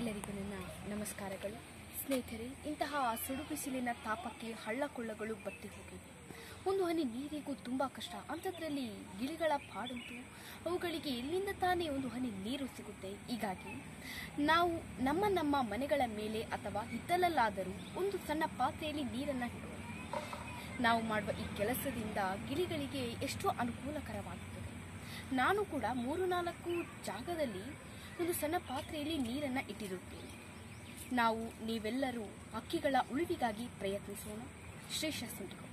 ಎಲ್ಲರಿಗೂ ನನ್ನ ನಮಸ್ಕಾರಗಳು ಸ್ನೇಹಿತರೆ ಇಂತಹ ಸುಡು ಬಿಸಿಲಿನ ತಾಪಕ್ಕೆ ಹಳ್ಳ ಕೊಳ್ಳಗಳು ಬತ್ತಿ ಹೋಗಿವೆ ಒಂದು ಹನಿ ನೀರಿಗೂ ತುಂಬ ಕಷ್ಟ ಅಂಥದ್ರಲ್ಲಿ ಗಿಳಿಗಳ ಪಾಡಂತೂ ಅವುಗಳಿಗೆ ಎಲ್ಲಿಂದ ತಾನೇ ಒಂದು ಹನಿ ನೀರು ಸಿಗುತ್ತೆ ಹೀಗಾಗಿ ನಾವು ನಮ್ಮ ನಮ್ಮ ಮನೆಗಳ ಮೇಲೆ ಅಥವಾ ಹಿತ್ತಲಲ್ಲಾದರೂ ಒಂದು ಸಣ್ಣ ಪಾತ್ರೆಯಲ್ಲಿ ನೀರನ್ನು ಇಡುವ ನಾವು ಮಾಡುವ ಈ ಕೆಲಸದಿಂದ ಗಿಳಿಗಳಿಗೆ ಎಷ್ಟೋ ಅನುಕೂಲಕರವಾಗುತ್ತದೆ ನಾನು ಕೂಡ ಮೂರು ನಾಲ್ಕು ಜಾಗದಲ್ಲಿ ಒಂದು ಸಣ್ಣ ಪಾತ್ರೆಯಲ್ಲಿ ನೀರನ್ನು ಇಟ್ಟಿರುತ್ತೇನೆ ನಾವು ನೀವೆಲ್ಲರೂ ಹಕ್ಕಿಗಳ ಉಳಿವಿಗಾಗಿ ಪ್ರಯತ್ನಿಸೋಣ ಶ್ರೇಷ್ಠ ಸಿಂಡಿಕೋ